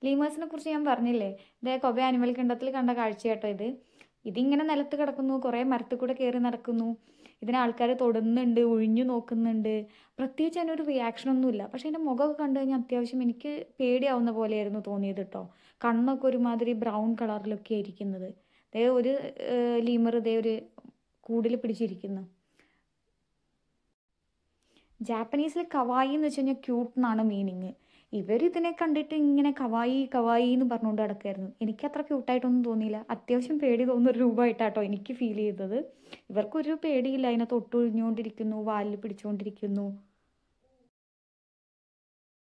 ലീമേഴ്സിനെ കുറിച്ച് ഞാൻ പറഞ്ഞില്ലേ ഇതേ കൊബെ ആനിമൽ കിണ്ടത്തിൽ കണ്ട കാഴ്ച കേട്ടോ ഇത് ഇതിങ്ങനെ നിലത്ത് കിടക്കുന്നു കുറേ മരത്തിൽ കൂടെ കയറി നടക്കുന്നു ഇതിനെ ആൾക്കാർ തൊടുന്നുണ്ട് ഒഴിഞ്ഞു നോക്കുന്നുണ്ട് പ്രത്യേകിച്ച് അതിനൊരു റിയാക്ഷനൊന്നുമില്ല പക്ഷേ എൻ്റെ മുഖമൊക്കെ കണ്ടു കഴിഞ്ഞാൽ അത്യാവശ്യം എനിക്ക് പേടിയാവുന്ന പോലെയായിരുന്നു തോന്നിയത് കേട്ടോ കണ്ണൊക്കെ ഒരുമാതിരി ബ്രൗൺ കളറിലൊക്കെ ഇരിക്കുന്നത് ദേ ഒരു ലീമർ ദേ ഒരു കൂടിൽ പിടിച്ചിരിക്കുന്നു ജാപ്പനീസിൽ കവായി എന്ന് വെച്ച് കഴിഞ്ഞാൽ ക്യൂട്ട് എന്നാണ് മീനിങ് ഇവരിതിനെ കണ്ടിട്ട് ഇങ്ങനെ കവായി കവായി എന്ന് പറഞ്ഞുകൊണ്ട് കിടക്കായിരുന്നു എനിക്ക് അത്ര ക്യൂട്ടായിട്ടൊന്നും തോന്നിയില്ല അത്യാവശ്യം പേടി തോന്നുന്ന ഒരു രൂപമായിട്ടാട്ടോ എനിക്ക് ഫീൽ ചെയ്തത് ഇവർക്കൊരു പേടിയില്ല അതിനകത്ത് ഒട്ടൊഴിഞ്ഞുകൊണ്ടിരിക്കുന്നു വാലിൽ പിടിച്ചുകൊണ്ടിരിക്കുന്നു